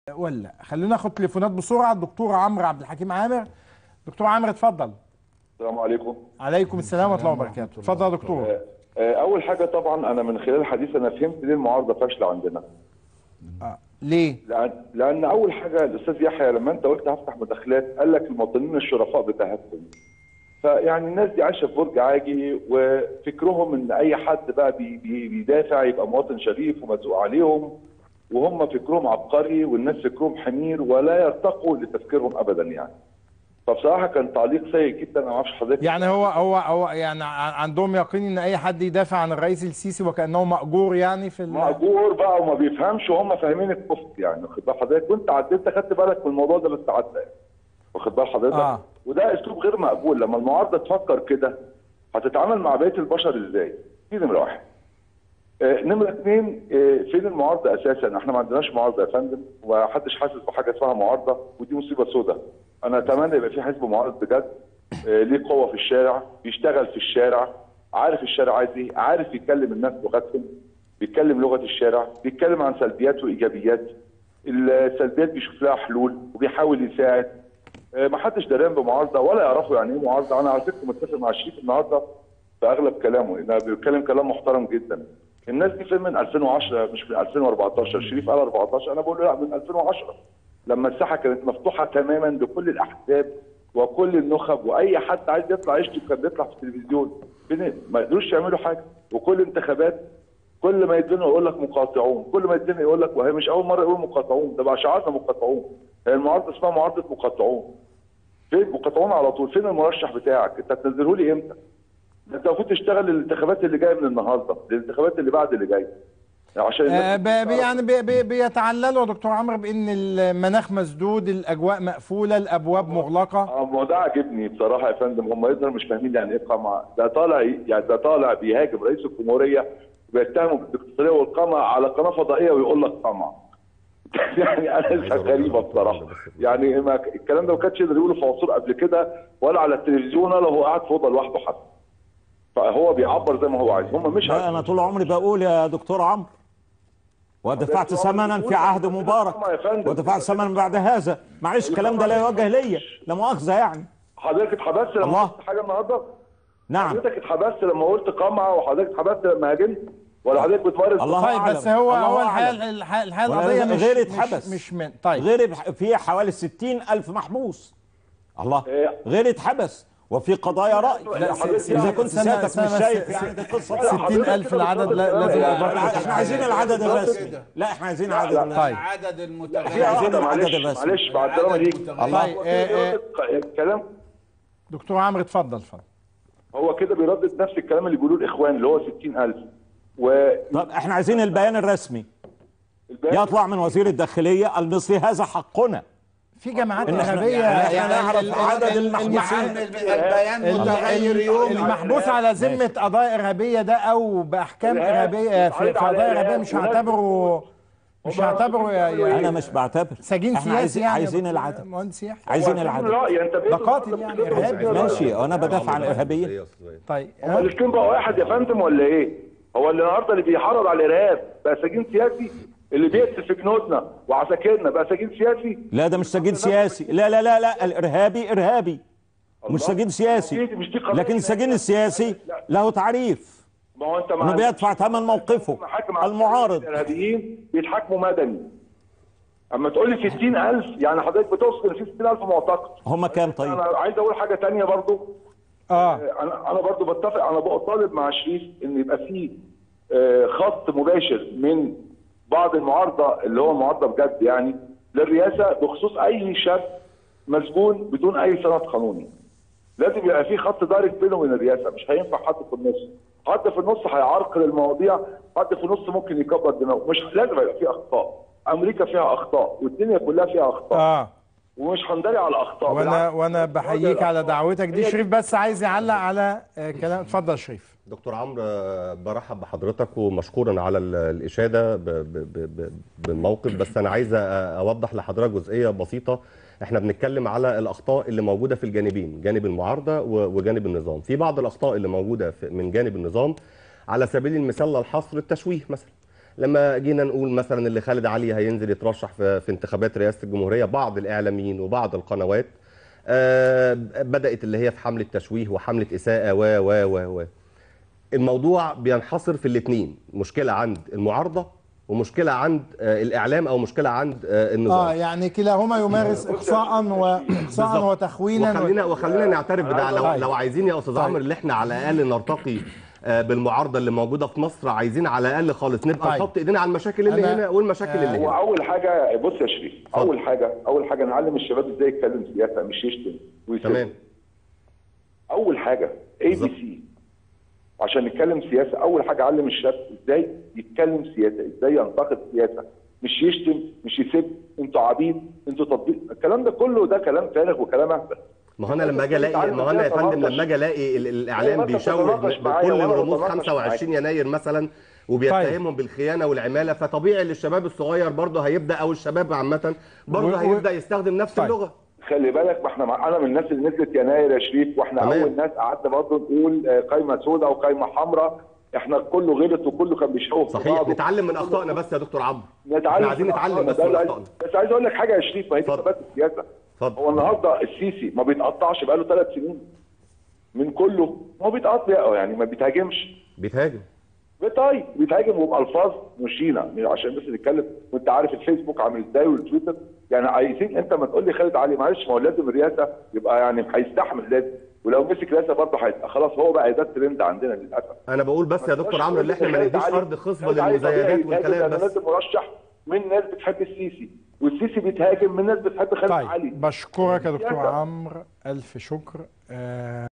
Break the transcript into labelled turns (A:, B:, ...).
A: ولا خلينا ناخد تليفونات بسرعه الدكتور عمرو عبد الحكيم عامر دكتور عمرو اتفضل
B: السلام عليكم
A: عليكم السلام ورحمه الله وبركاته اتفضل يا دكتور
B: آه، آه، اول حاجه طبعا انا من خلال الحديث انا فهمت ليه المعارضه فاشله عندنا
A: آه. ليه
B: لان لان اول حاجه الاستاذ يحيى لما انت قلت هفتح مداخلات قال لك المواطنين الشرفاء بتهكم فيعني الناس دي عايشه في برج عاجي وفكرهم ان اي حد بقى بي بي بيدافع يبقى مواطن شريف ومزوق عليهم وهم فكرهم عبقري والناس فكرهم حمير ولا يرتقوا لتفكيرهم ابدا يعني فبصراحه كان تعليق سيء جدا انا ما اعرفش حضرتك
A: يعني هو هو هو يعني ع- عندهم يقين ان اي حد يدافع عن الرئيس السيسي وكانه ماجور يعني في ال...
B: مأجور بقى وما بيفهمش وهم فاهمين الكفر يعني واخد بال حضرتك وانت عديت خدت بالك من الموضوع ده بس عدى يعني. واخد بال حضرتك
A: آه.
B: وده اسلوب غير مقبول لما المعارضه تفكر كده هتتعامل مع بقيه البشر ازاي؟ دي نمره واحد. آه نمره اثنين آه فين المعارضه اساسا؟ احنا ما عندناش معارضه يا فندم ومحدش حاسس بحاجه اسمها معارضه ودي مصيبه سوداء. انا اتمنى يبقى في حزب معارض بجد آه ليه قوه في الشارع بيشتغل في الشارع عارف الشارع عايز ايه عارف يكلم الناس لغتهم بيتكلم لغه الشارع بيتكلم عن سلبيات وايجابيات السلبيات بيشوف لها حلول وبيحاول يساعد آه، ما حدش دريان بمعارضه ولا يعرفوا يعني ايه معارضه انا على فكره متفق مع شريف النهارده في اغلب كلامه انه بيتكلم كلام محترم جدا الناس دي فين من 2010 مش من 2014 شريف قال 14 انا بقول له لا من 2010 لما الساحه كانت مفتوحه تماما لكل الاحزاب وكل النخب واي حد عايز يطلع يشتم كان بيطلع في التلفزيون فين ما يقدروش يعملوا حاجه وكل انتخابات كل ما يتزنقوا يقول لك مقاطعون كل ما يتزنق يقول لك وهي مش اول مره يقول مقاطعون ده بقى شعارنا مقاطعون هي المعارضه اسمها معارضه مقاطعون فين مقاطعون على طول فين المرشح بتاعك انت هتنزله لي امتى ده انت المفروض تشتغل للانتخابات اللي جايه من النهارده للانتخابات اللي بعد اللي جايه عشان
A: آه
B: الناس
A: ب- ب- يعني بي بي بيتعللوا يا دكتور عمرو بان المناخ مسدود الاجواء مقفوله الابواب مغلقه
B: اه ما هو ده عاجبني بصراحه يا فندم هم يظهر مش فاهمين يعني ايه قمع ده طالع يعني ده طالع بيهاجم رئيس الجمهوريه وبيتهمه بالدكتاتوريه والقمع على قناه فضائيه ويقول لك قمع يعني انا غريبه بصراحه يعني ما الكلام ده ما كانش يقدر يقوله في عصور قبل كده ولا على التلفزيون ولا هو قاعد في اوضه لوحده حتى فهو بيعبر زي ما هو عايز هم مش
C: لا
B: عايزين
C: انا طول عمري بقول يا دكتور عمرو ودفعت
B: طول عمرك
C: ثمنا
B: بتقول
C: في عهد
B: طبعا
C: مبارك
B: يا فندم.
C: ودفعت ثمنا بعد هذا معلش الكلام ده لا يوجه ليا لا مؤاخذه يعني
B: حضرتك اتحبست لما
C: الله.
B: قلت حاجه النهارده
C: نعم
B: حضرتك اتحبست لما قلت قمع وحضرتك اتحبست لما هاجمت ولا حضرتك بتمارس
C: الله
A: طيب
C: أعلم.
A: بس هو
C: الله
A: هو
C: أعلم.
A: الحقيقه الحقيقه الحقيقة
C: ولا
A: القضيه
C: لازم
A: مش
C: غير
A: مش,
C: يتحبس.
A: مش من طيب
C: غير في حوالي 60 ألف محبوس الله
B: إيه.
C: غير اتحبس وفي قضايا رأي
B: لا، س-
C: إذا
B: س-
C: كنت
A: سنة-
C: سيادتك
A: سنة
C: مش
A: بس-
C: شايف
A: س-
C: يعني دي قصة
B: لا،
C: بقى.
B: حضرتك
A: 60,000
B: كده
A: العدد
B: بتقول
A: لا-
B: الكلام
A: لازم
B: ده.
A: يبقى
C: لا، احنا عايزين العدد الرسمي
D: كده.
C: لا احنا عايزين
B: لا،
C: العدد
B: لا.
C: الرسمي
A: طيب.
D: عدد
B: في
D: المتغيرين
C: عايزين
B: واحدة
C: العدد
B: معلش
C: الرسمي.
B: معلش بعد الدراما دي
C: الله.
A: طيب، آه، آه.
B: الكلام
A: دكتور عمرو اتفضل اتفضل
B: هو كده بيردد نفس الكلام اللي بيقولوه الاخوان اللي هو 60000 و
C: طب احنا عايزين البيان الرسمي يطلع من وزير الداخلية المصري هذا حقنا
A: في جماعات
C: إن إحنا-
A: ارهابيه
C: يعني
A: يعني
C: نعرف
A: ال- ال-
C: عدد
A: ال-
C: المحبوسين.
A: المح-
D: البيان
A: ال-
D: متغير
A: ال-
D: يوم
A: المحبوس على ذمه قضايا ارهابيه ده او باحكام
B: إرهاب.
A: ارهابيه في
B: عايز
A: في
B: على
A: قضايا
B: إرهاب
A: ارهابيه مش
B: وناس
A: هعتبره مش
B: هم
A: هعتبره يا
B: بيعملوا
A: يا
C: انا مش بعتبر
A: سجين
C: احنا
A: سياسي
C: عايزين
A: يعني
C: عايزين
A: يا دكتور
C: العدد
A: مهندس يحيى
C: عايزين
B: وعايزين
C: العدد
B: رأي انت
A: ده قاتل يعني ارهابي
C: ماشي وانا بدافع عن الارهابيين
A: طيب
B: هو الاثنين بقى واحد يا فندم ولا ايه؟ هو اللي النهارده اللي بيحرض على الارهاب بقى سجين سياسي اللي بيقتل في جنودنا وعساكرنا بقى سجين سياسي
C: لا ده مش سجين سياسي لا لا لا لا الارهابي ارهابي مش
B: الله.
C: سجين سياسي
B: دي- مش دي قضية
C: لكن السجين
B: نهائية.
C: السياسي
B: لا.
C: له تعريف
B: ما هو انت
C: انه بيدفع ثمن موقفه
B: محاكم على
C: المعارض
B: الارهابيين بيتحاكموا مدني اما تقول لي 60000 يعني حضرتك بتوصف ان في 60000 معتقل
C: هم كام طيب
B: انا عايز اقول حاجه تانية برضو
A: اه
B: انا انا برضو بتفق انا بقى طالب مع شريف ان يبقى في آه، خط مباشر من بعض المعارضه اللي هو المعارضه بجد يعني للرئاسه بخصوص اي شاب مسجون بدون اي سند قانوني لازم يبقى في خط دايركت بينه وبين الرئاسه مش هينفع حد في النص حد في النص هيعرقل المواضيع حد في النص ممكن يكبر دماغه مش لازم يبقى في اخطاء امريكا فيها اخطاء والدنيا كلها فيها اخطاء
A: اه
B: ومش هندري على الاخطاء
A: وانا
B: بالعكس.
A: وانا بحييك على دعوتك دي
B: هي
A: شريف بس عايز يعلق على آه، كلام اتفضل شريف
E: دكتور عمرو آه، برحب بحضرتك ومشكورا على ال- الاشاده ب- ب- ب- ب- بالموقف بس انا عايز أ- اوضح لحضرتك جزئيه بسيطه احنا بنتكلم على الاخطاء اللي موجوده في الجانبين جانب المعارضه و- وجانب النظام في بعض الاخطاء اللي موجوده في- من جانب النظام على سبيل المثال للحصر التشويه مثلا لما جينا نقول مثلا اللي خالد علي هينزل يترشح في, في انتخابات رئاسه الجمهوريه بعض الاعلاميين وبعض القنوات آه، بدات اللي هي في حمله تشويه وحمله اساءه و و و و الموضوع بينحصر في الاثنين مشكله عند المعارضه ومشكله عند آه، الاعلام او مشكله عند آه، النظام
A: اه يعني كلاهما يمارس اقصاء واقصاء
E: بالظبط.
A: وتخوينا
E: وخلينا وخلينا نعترف بده لو,
A: طيب.
E: لو عايزين يا استاذ
A: طيب.
E: عمرو اللي احنا على الاقل نرتقي آه، بالمعارضه اللي موجوده في مصر عايزين على الاقل خالص نبقى
A: طيب.
E: نحط ايدينا على المشاكل اللي
A: أنا-
E: هنا والمشاكل اللي
B: هو
E: هنا
B: اول حاجه بص يا شريف
E: اتفضل.
B: اول حاجه اول حاجه نعلم الشباب ازاي يتكلم سياسه مش يشتم ويسب
E: تمام
B: اول حاجه اي بي
E: بالظبط.
B: سي عشان نتكلم سياسه اول حاجه علم الشاب ازاي يتكلم سياسه ازاي ينتقد سياسه مش يشتم مش يسب انتوا عبيد انتوا تطبيق الكلام ده كله ده كلام فارغ وكلام اهبل
E: ما هو انا لما اجي الاقي ما هو انا يا فندم لما اجي الاقي ال- الاعلام
B: أيوة، أنت
E: بيشوه
B: بتتناقش معايا
E: بكل
B: وأنا
E: الرموز
B: بتناقش
E: 25 يناير مثلا وبيتهمهم بالخيانه والعماله فطبيعي الشباب الصغير برضه هيبدا او الشباب عامه
A: و-
E: برضه
A: و-
E: هيبدا يستخدم نفس
A: طيب.
E: اللغه
B: خلي بالك ما احنا مع... انا من الناس اللي نزلت يناير يا شريف واحنا
E: تمام.
B: اول ناس قعدنا برضه نقول آه، قايمه سوداء وقايمه حمراء احنا كله غلط وكله كان بيشوه في
E: صحيح
B: بعضه.
E: نتعلم من اخطائنا بس يا دكتور عمرو
B: نتعلم
E: احنا عايزين
B: من
E: نتعلم
B: أخطائنا.
E: بس
B: ده
E: من
B: اللي عايز-
E: اخطائنا
B: بس عايز اقول لك حاجه يا شريف ما هي دي
E: اتفضل.
B: ثبات السياسه
E: اتفضل.
B: هو النهارده السيسي ما بيتقطعش بقاله ثلاث سنين من كله ما هو بيتقطع يعني ما بيتهاجمش
E: بيتهاجم
B: طيب بيتهاجم وبالفاظ مشينه عشان بس نتكلم وانت عارف الفيسبوك عامل ازاي والتويتر يعني عايزين انت ما تقول لي خالد علي معلش ما هو لازم الرئاسه يبقى يعني هيستحمل لازم ولو مسك رئاسه برضه هيبقى خلاص هو بقى ده الترند عندنا للاسف
E: انا بقول بس يا دكتور عمرو اللي احنا ما نديش فرض خصبه للمزايدات والكلام بس
B: لازم مرشح من ناس بتحب السيسي والسيسي بيتهاجم من ناس بتحب خالد
A: طيب
B: علي
A: بشكرك يا دكتور
B: سياسة.
A: عمرو الف شكر آه